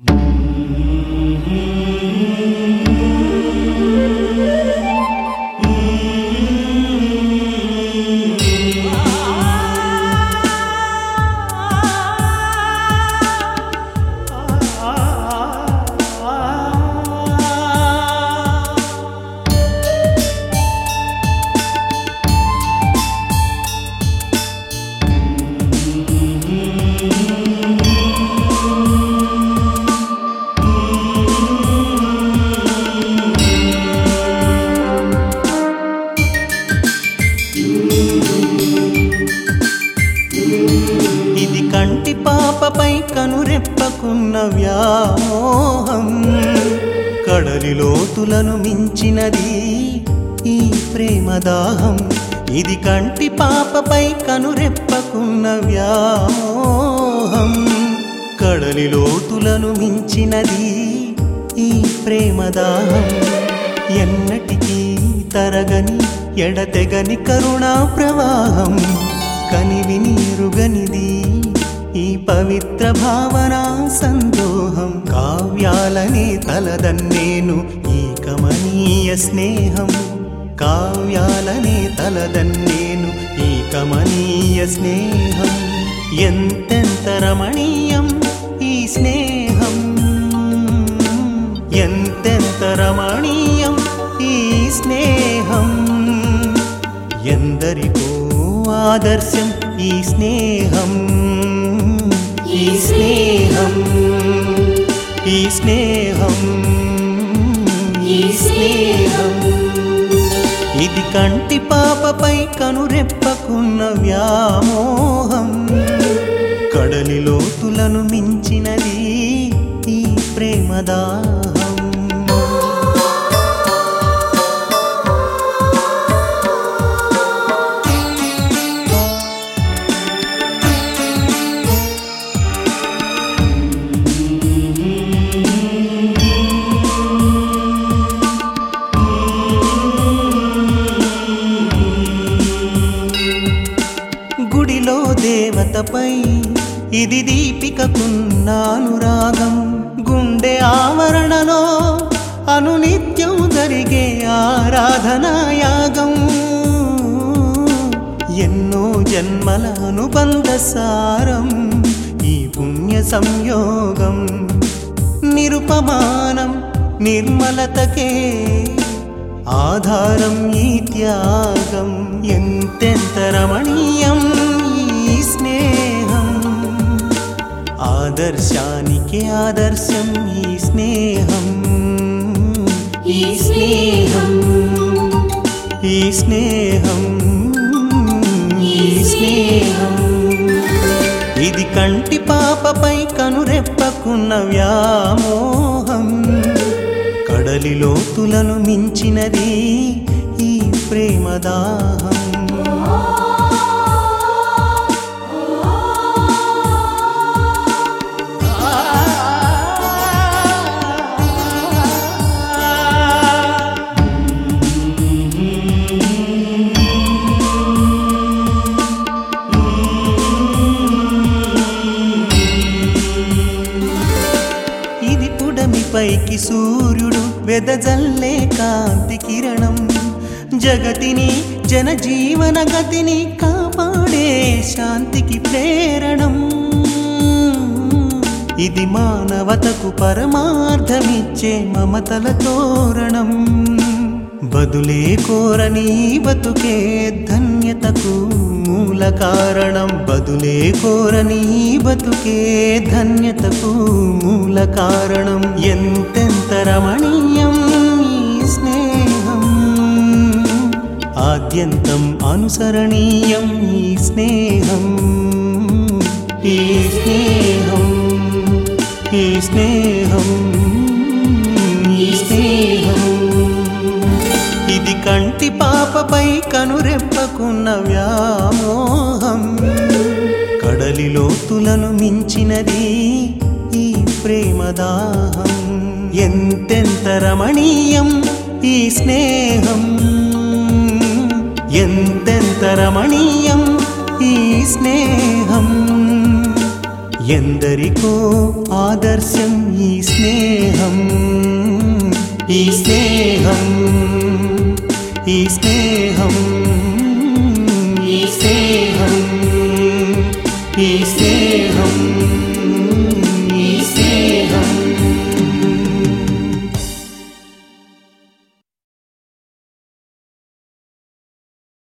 ఇది కంటి పాపపై కనురెప్పకున్న వ్యామోహం కడలి లోతులను మించినది ఈ ప్రేమదాహం ఇది కంటి పాపపై కనురెప్పకున్న వ్యామోహం కడలి లోతులను మించినది ఈ ప్రేమదాహం ఎన్నటికీ తరగని ఎడతెగని కరుణా ప్రవాహం కనివి నీరుగనిది ఈ పవిత్ర భావన సందోహం కావ్యాలనే తలదన్నేను ఈ కమనీయ స్నేహం కావ్యాలనే తలదన్నేను ఈ కమనీయ స్నేహం ఎంతెంత రమణీయం ఈ స్నేహం ఎంతెంత రమణీయం ఈ స్నేహం ఎందరికో ఆదర్శం ఈ స్నేహం ఈ స్నేహం ఈ స్నేహం ఈ స్నేహం ఇది కంటి పాపపై కనురెప్పకున్న వ్యామోహం కడలి లోతులను మించినది ఈ ప్రేమదాహం గుడిలో దేవతపై ఇది దీపికకున్న అనురాగం గుండె ఆవరణలో అనునిత్యం జరిగే ఆరాధనాయాగం ఎన్నో జన్మల అనుబంధ సారం ఈ పుణ్య సంయోగం నిరుపమానం నిర్మలతకే ఆధారం ఈ త్యాగం ఎంతెంత రమణీయం ఈ స్నేహం ఆదర్శానికి ఆదర్శం ఈ స్నేహం ఈ స్నేహం ఈ స్నేహం ఈ స్నేహం ఇది కంటి పాపపై కనురెప్పకున్న వ్యామోహం కడలి లోతులను మించినది ఈ ప్రేమదాహం ఇది పుడమి పైకి సూర్యుడు వెదజల్లే కాంతి కిరణం జగతిని జనజీవన గతిని కాపాడే శాంతికి ప్రేరణం ఇది మానవతకు పరమార్థమిచ్చే మమతల తోరణం బదులే కోరని ఈ బతుకే ధన్యతకు మూల కారణం బదులే కోరని ఈ బతుకే ధన్యతకు మూల కారణం ఎంతెంత రమణీయం ఈ స్నేహం ఆద్యంతం అనుసరణీయం ఈ స్నేహం ఈ స్నేహం ఈ స్నేహం ఈ స్నేహం ఇది కంటి పాపపై కనురెప్పకున్న వ్యామోహం కడలి లోతులను మించినది ఈ ప్రేమదాహం ఎంతెంత రమణీయం ఈ స్నేహం ఎంతెంత రమణీయం ఈ స్నేహం ఎందరికో ఆదర్శం ఈ స్నేహం ఈ స్నేహం ఈ స్నేహం ఈ స్నేహం ఈ స్నేహం